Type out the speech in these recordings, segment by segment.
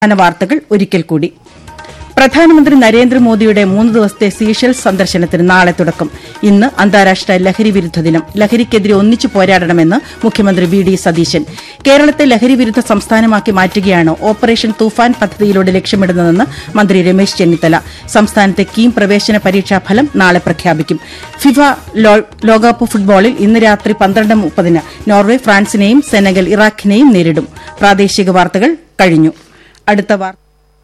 പ്രധാന വാർത്തകൾ ഒരിക്കൽ കൂടി പ്രധാനമന്ത്രി നരേന്ദ്രമോദിയുടെ മൂന്ന് ദിവസത്തെ സീഷെൽസ് സന്ദർശനത്തിന് നാളെ തുടക്കം ഇന്ന് അന്താരാഷ്ട്ര ലഹരി വിരുദ്ധ ദിനം ലഹരിക്കെതിരെ ഒന്നിച്ചു പോരാടണമെന്ന് മുഖ്യമന്ത്രി വി ഡി സതീശൻ കേരളത്തെ ലഹരി വിരുദ്ധ സംസ്ഥാനമാക്കി മാറ്റുകയാണ് ഓപ്പറേഷൻ തൂഫാൻ പദ്ധതിയിലൂടെ ലക്ഷ്യമിടുന്നതെന്ന് മന്ത്രി രമേശ് ചെന്നിത്തല സംസ്ഥാനത്തെ കീം പ്രവേശന പരീക്ഷാ ഫലം നാളെ പ്രഖ്യാപിക്കും ഫിഫ ലോ- ലോകകപ്പ് ഫുട്ബോളിൽ ഇന്ന് രാത്രി പന്ത്രണ്ട് മുപ്പതിന് നോർവെ ഫ്രാൻസിനെയും സെനഗൽ ഇറാഖിനെയും നേരിടും പ്രാദേശിക വാർത്തകൾ കഴിഞ്ഞു അടുത്ത വാർത്ത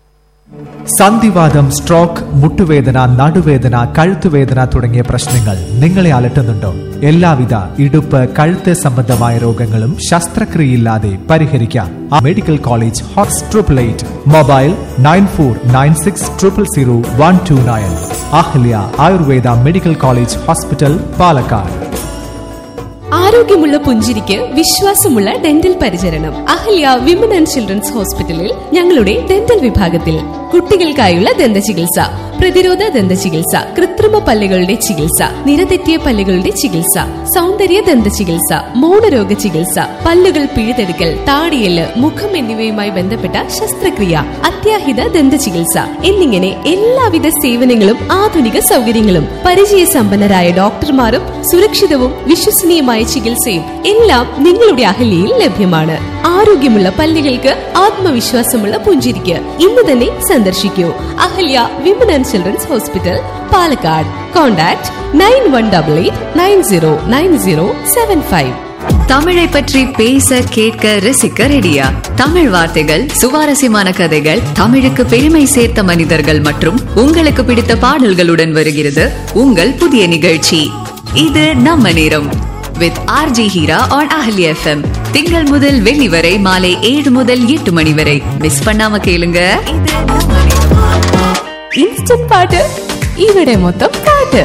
സന്ധിവാദം സ്ട്രോക്ക് മുട്ടുവേദന നടുവേദന കഴുത്തുവേദന തുടങ്ങിയ പ്രശ്നങ്ങൾ നിങ്ങളെ അലട്ടുന്നുണ്ടോ എല്ലാവിധ ഇടുപ്പ് കഴുത്ത് സംബന്ധമായ രോഗങ്ങളും ശസ്ത്രക്രിയയില്ലാതെ പരിഹരിക്കാം ആ മെഡിക്കൽ കോളേജ് ഹോട്ട്സ് triple eight mobile nine four nine six triple zero one two nine Ahalya Ayurveda medical college hospital Palakkad ആരോഗ്യമുള്ള പുഞ്ചിരിക്ക് വിശ്വാസമുള്ള ഡെന്റൽ പരിചരണം അഹല്യ വിമൻ ആൻഡ് ചിൽഡ്രൻസ് ഹോസ്പിറ്റലിൽ ഞങ്ങളുടെ ഡെന്റൽ വിഭാഗത്തിൽ കുട്ടികൾക്കായുള്ള ദന്ത ചികിത്സ പ്രതിരോധ ദന്ത ചികിത്സ കൃത്രിമ പല്ലുകളുടെ ചികിത്സ നിരതെറ്റിയ പല്ലുകളുടെ ചികിത്സ സൗന്ദര്യ ദന്ത ചികിത്സ മൗനരോഗ ചികിത്സ പല്ലുകൾ പിഴുതെടുക്കൽ താടിയല് മുഖം എന്നിവയുമായി ബന്ധപ്പെട്ട ശസ്ത്രക്രിയ അത്യാഹിത ദന്ത ചികിത്സ എന്നിങ്ങനെ എല്ലാവിധ സേവനങ്ങളും ആധുനിക സൗകര്യങ്ങളും പരിചയസമ്പന്നരായ ഡോക്ടർമാരും സുരക്ഷിതവും വിശ്വസനീയമായ ചികിത്സയും എല്ലാം നിങ്ങളുടെ അഹല്യയിൽ ലഭ്യമാണ് ആരോഗ്യമുള്ള പല്ലുകൾക്ക് ആത്മവിശ്വാസമുള്ള പുഞ്ചിരിക്ക് ഇന്ന് തന്നെ സന്ദർശിക്കൂ Ahalya women and children's hospital Palakkad contact nine one double eight nine zero nine zero seven five தமிழை பற்றி பேச கேட்க ரசிக்க ரெடியா தமிழ் வார்த்தைகள் சுவாரஸ்யமான கதைகள் தமிழுக்கு பெருமை சேர்த்த மனிதர்கள் மற்றும் உங்களுக்கு பிடித்த பாடல்களுடன் வருகிறது உங்கள் புதிய நிகழ்ச்சி இது நம்ம நேரம் with RJ Heera on Ahalya FM திங்கள் முதல் வெள்ளி வரை மாலை ஏழு முதல் எட்டு மணி வரை மிஸ் பண்ணாம கேளுங்க இது நம்ம நேரம். ഇൻസ്റ്റന്റ് പാട്ട് ഇവിടെ മൊത്തം പാട്ട്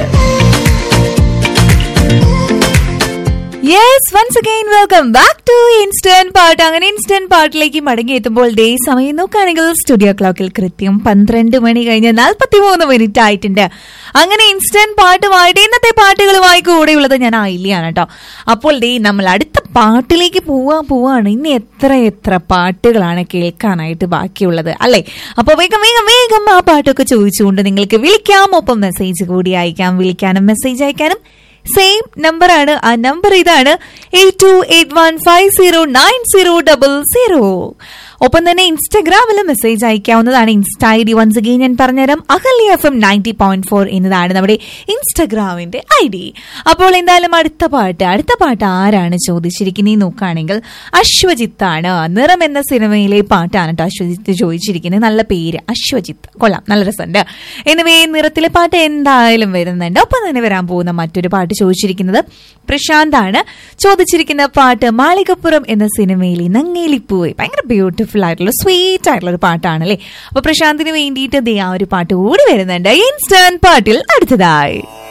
yes once again welcome back to instant പാട്ട് അങ്ങനെ ഇൻസ്റ്റന്റ് പാട്ടിലേക്ക് മടങ്ങി എത്തുമ്പോൾ ഡേ സമയം നോക്കുകയാണെങ്കിൽ സ്റ്റുഡിയോ ക്ലോക്കിൽ കൃത്യം പന്ത്രണ്ട് മണി കഴിഞ്ഞ് നാൽപ്പത്തി മൂന്ന് മിനിറ്റ് ആയിട്ടുണ്ട് അങ്ങനെ ഇൻസ്റ്റന്റ് പാട്ടുമായിട്ട് ഇന്നത്തെ പാട്ടുകളുമായി കൂടെയുള്ളത് ഞാൻ ആയില്ലാണ് കേട്ടോ അപ്പോൾ ഡേ നമ്മൾ അടുത്ത പാട്ടിലേക്ക് പോവാൻ പോവാണ് ഇനി എത്ര എത്ര പാട്ടുകളാണ് കേൾക്കാനായിട്ട് ബാക്കിയുള്ളത് അല്ലേ അപ്പോൾ വേഗം വേഗം വേഗം ആ പാട്ടൊക്കെ ചോദിച്ചുകൊണ്ട് നിങ്ങൾക്ക് വിളിക്കാം ഒപ്പം മെസ്സേജ് കൂടി അയക്കാം വിളിക്കാനും മെസ്സേജ് അയക്കാനും സെയിം നമ്പറാണ് ആ നമ്പർ ഇതാണ് eight two eight one five zero nine zero double zero ഒപ്പം തന്നെ ഇൻസ്റ്റഗ്രാമിൽ മെസ്സേജ് അയക്കാവുന്നതാണ് insta I D once again ഞാൻ പറഞ്ഞുതരാം Ahalya F M ninety point four എന്നതാണ് നമ്മുടെ ഇൻസ്റ്റഗ്രാമിന്റെ ഐ ഡി അപ്പോൾ എന്തായാലും അടുത്ത പാട്ട് അടുത്ത പാട്ട് ആരാണ് ചോദിച്ചിരിക്കുന്നത് നോക്കുകയാണെങ്കിൽ അശ്വജിത്ത് ആണ് നിറം എന്ന സിനിമയിലെ പാട്ടാണ് കേട്ടോ അശ്വജിത്ത് ചോദിച്ചിരിക്കുന്നത് നല്ല പേര് അശ്വജിത്ത് കൊള്ളാം നല്ല രസമുണ്ട് എനിവേ നിറത്തിലെ പാട്ട് എന്തായാലും വരുന്നുണ്ട് ഒപ്പം തന്നെ വരാൻ പോകുന്ന മറ്റൊരു പാട്ട് ചോദിച്ചിരിക്കുന്നത് പ്രശാന്ത് ആണ് ചോദിച്ചിരിക്കുന്ന പാട്ട് മാളികപ്പുറം എന്ന സിനിമയിലെ നങ്ങേലിപ്പൂവെ ഭയങ്കര ബ്യൂട്ടിഫുൾ ആയിട്ടുള്ള സ്വീറ്റ് ആയിട്ടുള്ള ഒരു പാട്ടാണ് അല്ലേ അപ്പൊ പ്രശാന്തിന് വേണ്ടിയിട്ട് ദേ ആ ഒരു പാട്ട് കൂടി വരുന്നുണ്ട് ഇൻസ്റ്റന്റ് പാട്ടിൽ അടുത്തതായി